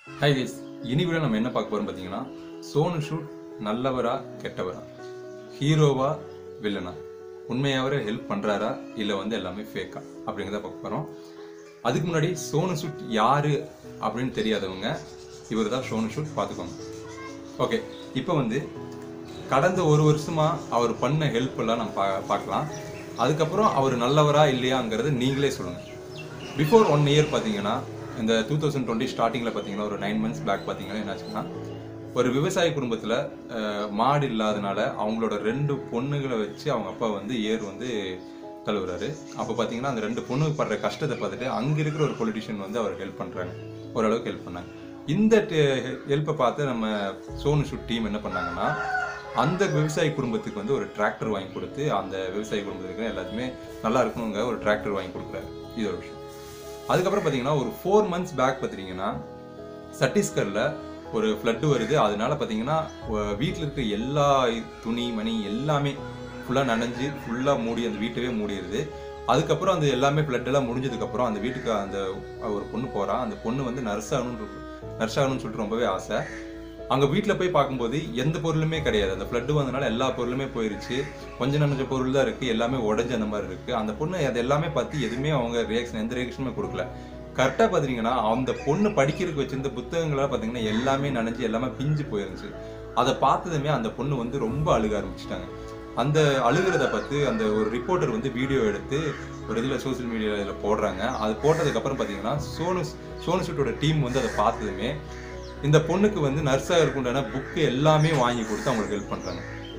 Hi guys இனி விட நம்ம என்ன பார்க்க போறோம் பார்த்தீங்கன்னா சோனு ஷூட் நல்லவரா கெட்டவரா ஹீரோவா வில்லனா உண்மையாகவே ஹெல்ப் பண்றாரா இல்லை வந்து எல்லாமே ஃபேக்கா அப்படிங்கிறத பார்க்க போறோம் அதுக்கு முன்னாடி சோனு ஷூட் யாரு அப்படின்னு தெரியாதவங்க இவர் தான் சோனு ஷூட் பார்த்துக்கோங்க ஓகே இப்போ வந்து கடந்த ஒரு வருஷமா அவர் பண்ண ஹெல்ப் எல்லாம் நம்ம பா பார்க்கலாம் அதுக்கப்புறம் அவர் நல்லவரா இல்லையாங்கிறத நீங்களே சொல்லுங்க பிஃபோர் ஒன் இயர் பார்த்தீங்கன்னா இந்த டூ தௌசண்ட் டுவெண்ட்டி ஸ்டார்டிங்கில் பார்த்தீங்கன்னா ஒரு நைன் மந்த்ஸ் பேக் பார்த்தீங்கன்னா என்னாச்சுன்னா ஒரு விவசாய குடும்பத்தில் மாடு இல்லாதனால அவங்களோட ரெண்டு பொண்ணுகளை வச்சு அவங்க அப்பா வந்து ஏர் வந்து தழுவுறாரு அப்போ பார்த்தீங்கன்னா அந்த ரெண்டு பொண்ணு படுற கஷ்டத்தை பார்த்துட்டு அங்கே இருக்கிற ஒரு பொலிட்டிஷியன் வந்து அவர் ஹெல்ப் பண்ணுறாங்க ஓரளவுக்கு ஹெல்ப் பண்ணாங்க இந்த ஹெல்ப்பை பார்த்து நம்ம சோனு ஷூட் டீம் என்ன பண்ணாங்கன்னா அந்த விவசாய குடும்பத்துக்கு வந்து ஒரு டிராக்டர் வாங்கி கொடுத்து அந்த விவசாய குடும்பத்துக்கு எல்லாத்துமே நல்லா இருக்கணுங்க ஒரு டிராக்டர் வாங்கி கொடுக்குறாரு இது ஒரு விஷயம் அதுக்கப்புறம் பார்த்தீங்கன்னா ஒரு ஃபோர் மந்த்ஸ் பேக் பார்த்தீங்கன்னா சத்தீஸ்கரில் ஒரு ஃப்ளட்டு வருது அதனால பார்த்தீங்கன்னா வீட்டில் இருக்க எல்லா துணி மணி எல்லாமே ஃபுல்லாக நனைஞ்சு ஃபுல்லாக மூடி அந்த வீட்டவே மூடிடுது அதுக்கப்புறம் அந்த எல்லாமே flood எல்லாம் முடிஞ்சதுக்கப்புறம் அந்த வீட்டுக்கு அந்த ஒரு பொண்ணு போகிறா அந்த பொண்ணு வந்து நர்ஸ் ஆகணும்னு நர்ஸ் ஆகணும்னு சொல்லிட்டு ரொம்பவே ஆசை அங்கே வீட்டில் போய் பார்க்கும்போது எந்த பொருளுமே கிடையாது அந்த ஃப்ளட்டு வந்தனால எல்லா பொருளுமே போயிருச்சு கொஞ்சம் நனைஞ்ச பொருள் தான் இருக்குது எல்லாமே உடஞ்ச அந்த மாதிரி இருக்குது அந்த பொண்ணு அது எல்லாமே பார்த்து எதுவுமே அவங்க ரியாக்ஷன் எந்த ரியாக்ஷனுமே கொடுக்கல கரெக்டாக பார்த்தீங்கன்னா அந்த பொண்ணு படிக்கிறதுக்கு வச்சிருந்த புத்தகங்களாக பார்த்தீங்கன்னா எல்லாமே நனைஞ்சு எல்லாமே பிஞ்சு போயிருந்துச்சு அதை பார்த்ததுமே அந்த பொண்ணு வந்து ரொம்ப அழுக ஆரம்பிச்சிட்டாங்க அந்த அழுகிறத பார்த்து அந்த ஒரு ரிப்போர்ட்டர் வந்து வீடியோ எடுத்து ஒரு இதில் சோஷியல் மீடியாவில் போடுறாங்க அது போட்டதுக்கப்புறம் பார்த்தீங்கன்னா சோனு சோனு ஷூட்டோட டீம் வந்து அதை பார்த்ததுமே இந்த பொண்ணுக்கு வந்து நர்ஸாக இருக்குண்டான புக்கு எல்லாமே வாங்கி கொடுத்து அவங்களுக்கு ஹெல்ப் பண்ணுறாங்க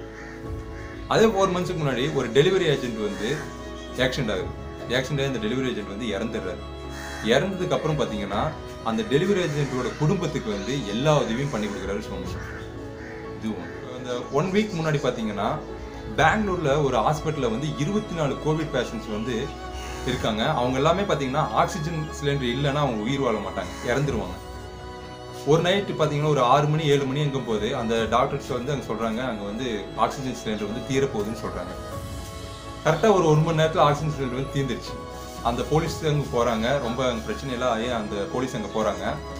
அதே ஃபோர் மந்த்ஸுக்கு முன்னாடி ஒரு டெலிவரி ஏஜென்ட் வந்து ஆக்சிடென்ட் ஆகுது ஆக்சிடென்ட் ஆகி அந்த டெலிவரி ஏஜென்ட் வந்து இறந்துடுறாரு இறந்ததுக்கு அப்புறம் பார்த்தீங்கன்னா அந்த டெலிவரி ஏஜென்ட்டோட குடும்பத்துக்கு வந்து எல்லா உதவியும் பண்ணி கொடுக்குறாரு சோனு சூட். இது ஒண்ணு. அந்த ஒன் வீக் முன்னாடி பார்த்தீங்கன்னா பெங்களூர்ல ஒரு ஹாஸ்பிட்டலில் வந்து இருபத்தி நாலு கோவிட் பேஷண்ட்ஸ் வந்து இருக்காங்க அவங்க எல்லாமே பார்த்தீங்கன்னா ஆக்சிஜன் சிலிண்டர் இல்லைன்னா அவங்க உயிர் வாழ மாட்டாங்க இறந்துருவாங்க ஒரு நைட்டு பார்த்தீங்கன்னா ஒரு ஆறு மணி ஏழு மணி எங்கும் போது அந்த டாக்டர்ஸ் வந்து அங்கே சொல்கிறாங்க அங்கே வந்து ஆக்சிஜன் சிலிண்டர் வந்து தீரப்போகுதுன்னு சொல்கிறாங்க கரெக்டாக ஒரு ஒரு மணி நேரத்தில் ஆக்சிஜன் சிலிண்டர் வந்து தீர்ந்துருச்சு அந்த போலீஸ் அங்கே போகிறாங்க ரொம்ப அங்கே பிரச்சனையெல்லாம் ஆகி அந்த போலீஸ் அங்கே போகிறாங்க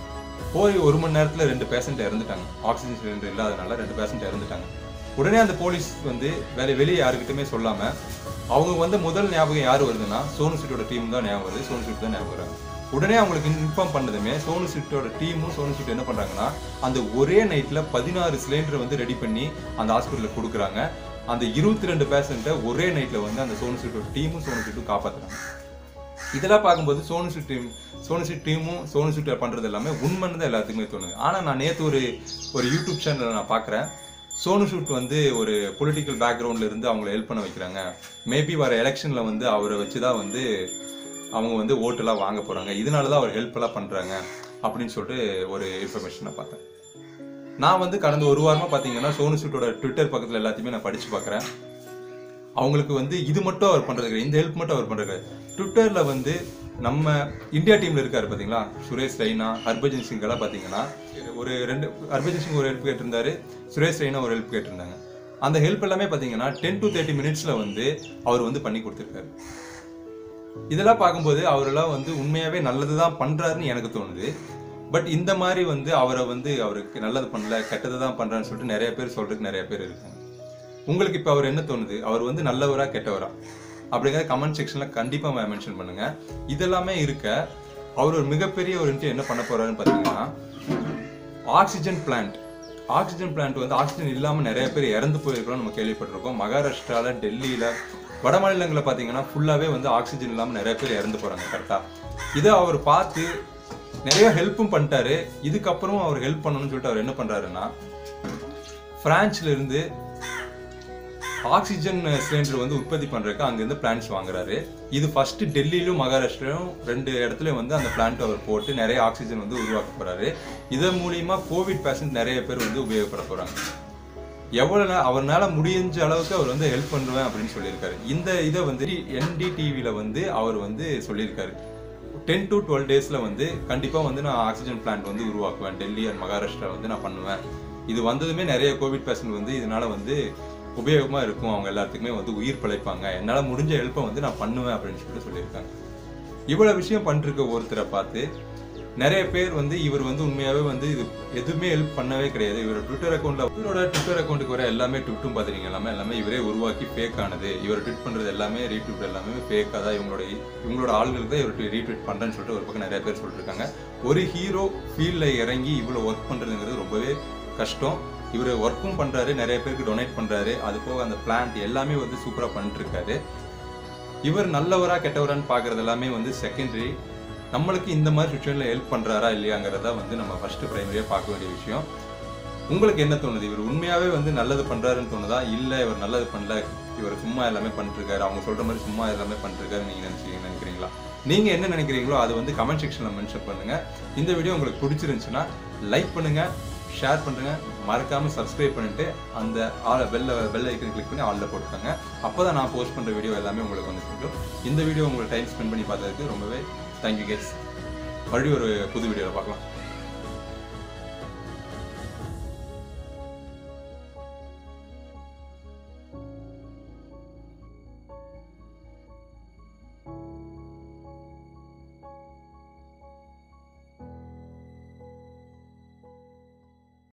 போய் ஒரு மணி நேரத்தில் ரெண்டு பேஷண்ட் இறந்துட்டாங்க ஆக்சிஜன் சிலிண்டர் இல்லாதனால ரெண்டு பேஷண்ட் இறந்துட்டாங்க உடனே அந்த போலீஸ் வந்து வேற வெளியே யாருக்கிட்டுமே சொல்லாம அவங்க வந்து முதல் ஞாபகம் யார் வருதுன்னா சோனு சீட்டோட டீம் தான் ஞாபகம் வருது சோனு சீட் தான் ஞாபகம் வராங்க உடனே அவங்களுக்கு இன்ஃபார்ம் பண்ணதுமே சோனு சீட்டோட டீமும் சோனு சீட் என்ன பண்றாங்கன்னா அந்த ஒரே நைட்ல பதினாறு சிலிண்டர் வந்து ரெடி பண்ணி அந்த ஹாஸ்பிட்டலுக்கு கொடுக்குறாங்க அந்த இருபத்தி ரெண்டு பேஷண்ட்டை ஒரே நைட்ல வந்து அந்த சோனு சீட்டோட டீமும் சோனு சீட்டும் காப்பாத்துறாங்க இதெல்லாம் பார்க்கும்போது சோனு சூட் டீம் சோனு சூட் டீமும் சோனு சூட் பண்றது எல்லாமே உண்மைன்னு தான் எல்லாத்துக்குமே தோணுது ஆனா நான் நேத்து ஒரு ஒரு யூடியூப் சேனல்ல நான் பார்க்குறேன் சோனு சூட் வந்து ஒரு பொலிட்டிக்கல் பேக்ரவுண்ட்ல இருந்து அவங்கள ஹெல்ப் பண்ண வைக்கிறாங்க மேபி வர எலெக்ஷன்ல வந்து அவரை வச்சு தான் வந்து அவங்க வந்து ஓட்டெல்லாம் வாங்க போறாங்க இதனால தான் அவர் ஹெல்ப் எல்லாம் பண்றாங்க அப்படின்னு சொல்லிட்டு ஒரு இன்ஃபர்மேஷனை பார்த்தேன் நான் வந்து கடந்த ஒரு வாரமா பாத்தீங்கன்னா சோனு சூட்டோட ட்விட்டர் பக்கத்துல எல்லாத்தையுமே நான் படிச்சு பார்க்கறேன் அவங்களுக்கு வந்து இது மட்டும் அவர் பண்றது கிடையாது இந்த ஹெல்ப் மட்டும் அவர் பண்றது கிடையாது ட்விட்டர்ல வந்து நம்ம இந்தியா டீம்ல இருக்காரு பாத்தீங்களா சுரேஷ் ரெய்னா ஹர்பஜன் சிங் எல்லாம் பாத்தீங்கன்னா ஒரு ரெண்டு ஹர்பஜன் சிங் ஒரு ஹெல்ப் கேட்டிருந்தாரு சுரேஷ் ரெய்னா ஒரு ஹெல்ப் கேட்டிருந்தாங்க அந்த ஹெல்ப் எல்லாமே பாத்தீங்கன்னா டென் டு தேர்ட்டி மினிட்ஸ்ல வந்து அவர் வந்து பண்ணி கொடுத்துருக்காரு இதெல்லாம் பார்க்கும்போது அவரெல்லாம் வந்து உண்மையாவே நல்லதுதான் பண்றாருன்னு எனக்கு தோணுது பட் இந்த மாதிரி வந்து அவரை வந்து அவருக்கு நல்லது பண்ணல கெட்டது தான் பண்றான்னு சொல்லிட்டு நிறைய பேர் சொல்றதுக்கு நிறைய பேர் இருக்காங்க உங்களுக்கு இப்போ அவர் என்ன தோணுது அவர் வந்து நல்லவரா கெட்டவரா அப்படிங்கிறத கமெண்ட் செக்ஷன்ல கண்டிப்பா மென்ஷன் பண்ணுங்க இதெல்லாமே இருக்க அவர் ஒரு மிகப்பெரிய ஒரு விஷயம் என்ன பண்ண போறாருன்னு பார்த்தீங்கன்னா ஆக்சிஜன் பிளான்ட் ஆக்சிஜன் பிளான்ட் வந்து ஆக்சிஜன் இல்லாம நிறைய பேர் இறந்து போயிருக்கிறோம் நம்ம கேள்விப்பட்டிருக்கோம் மகாராஷ்டிரால டெல்லியில வட மாநிலங்களில் பார்த்தீங்கன்னா ஃபுல்லாவே வந்து ஆக்சிஜன் இல்லாம நிறைய பேர் இறந்து போறாங்க கரெக்டா இதை அவர் பார்த்து நிறைய ஹெல்ப்பும் பண்ணிட்டாரு இதுக்கப்புறம் அவர் ஹெல்ப் பண்ணணும்னு சொல்லிட்டு அவர் என்ன பண்றாருன்னா பிரான்ச்ல இருந்து ஆக்சிஜன் சிலிண்டர் வந்து உற்பத்தி பண்றதுக்கு அங்கிருந்து பிளான்ஸ் வாங்குறாரு இது ஃபர்ஸ்ட் டெல்லியிலும் மகாராஷ்டிராவும் ரெண்டு இடத்துலயும் வந்து அந்த பிளான்ட் அவர் போட்டு நிறைய ஆக்சிஜன் வந்து உருவாக்க போறாரு இதன் மூலியமா கோவிட் பேஷண்ட் நிறைய பேர் வந்து உபயோகப்பட போறாங்க எவ்வளவு நே- அவர்னால முடிஞ்ச அளவுக்கு அவர் வந்து ஹெல்ப் பண்ணுவேன் அப்படின்னு சொல்லியிருக்காரு இந்த இதை வந்து என்டிடிவில வந்து அவர் வந்து சொல்லியிருக்காரு டென் டு டுவெல் டேஸ்ல வந்து கண்டிப்பா வந்து நான் ஆக்சிஜன் பிளான்ட் வந்து உருவாக்குவேன் டெல்லி அண்ட் மகாராஷ்டிரா வந்து நான் பண்ணுவேன் இது வந்ததுமே நிறைய கோவிட் பேஷண்ட் வந்து இதனால வந்து உபயோகமா இருக்கும் அவங்க எல்லாத்துக்குமே வந்து உயிர் பிழைப்பாங்க என்னால முடிஞ்ச ஹெல்ப்பை வந்து நான் பண்ணுவேன் அப்படின்னு சொல்லிட்டு சொல்லியிருக்காங்க இவ்வளவு விஷயம் பண்ணிருக்க ஒருத்தரை பார்த்து நிறைய பேர் வந்து இவர் வந்து உண்மையாவே வந்து இது எதுவுமே ஹெல்ப் பண்ணவே கிடையாது இவர் ட்விட்டர் அக்கௌண்ட்ல இவரோட ட்விட்டர் அக்கௌண்ட்டுக்கு வர எல்லாமே ட்விட்டும் பார்த்துருக்கீங்க எல்லாமே எல்லாமே இவரே உருவாக்கி ஃபேக் ஆனது இவர் ட்வீட் பண்றது எல்லாமே ரீட்வீட் எல்லாமே ஃபேக்காக தான் இவங்களோட இவங்களோட ஆளுங்களுக்கு தான் இவர் ரீட்வீட் பண்றேன்னு சொல்லிட்டு ஒரு பக்கம் நிறைய பேர் சொல்லிட்டு இருக்காங்க ஒரு ஹீரோ ஃபீல்ட்ல இறங்கி இவ்வளோ ஒர்க் பண்றதுங்கிறது ரொம்பவே கஷ்டம் இவர் ஒர்க்கும் பண்றாரு நிறைய பேருக்கு டொனேட் பண்றாரு அது போக அந்த பிளான்ட் எல்லாமே வந்து சூப்பரா பண்ணிட்டு இருக்காரு இவர் நல்லவரா கெட்டவரான்னு பார்க்கறது எல்லாமே வந்து செகண்டரி நம்மளுக்கு இந்த மாதிரி சுச்சுவேஷனில் ஹெல்ப் பண்ணுறாரா இல்லையாங்கிறத வந்து நம்ம ஃபர்ஸ்ட் ப்ரைமரியாக பார்க்க வேண்டிய விஷயம் உங்களுக்கு என்ன தோணுது இவர் உண்மையாகவே வந்து நல்லது பண்ணுறாருன்னு தோணுதா இல்லை இவர் நல்லது பண்ணல இவர் சும்மா எல்லாமே பண்ணிருக்காரு அவங்க சொல்கிற மாதிரி சும்மா எல்லாமே பண்ணிருக்காரு நீங்கள் நினச்சிங்க நினைக்கிறீங்களா நீங்கள் என்ன நினைக்கிறீங்களோ அதை வந்து கமெண்ட் செக்ஷனில் மென்ஷன் பண்ணுங்கள் இந்த வீடியோ உங்களுக்கு பிடிச்சிருந்துச்சுன்னா லைக் பண்ணுங்கள் ஷேர் பண்ணுங்க மறக்காம சப்ஸ்கிரைப் பண்ணிட்டு அந்த ஆள பெல்ல பெல் ஐக்கன் கிளிக் பண்ணி ஆல்ல போட்டுக்கோங்க அப்பதான் நான் போஸ்ட் பண்ற வீடியோ எல்லாமே உங்களுக்கு வந்து சேரும். இந்த வீடியோ உங்களுக்கு டைம் ஸ்பெண்ட் பண்ணி பார்த்ததுக்கு ரொம்பவே தேங்க்யூ கேஸ் மறுபடியும் ஒரு புது வீடியோவில் பார்க்கலாம்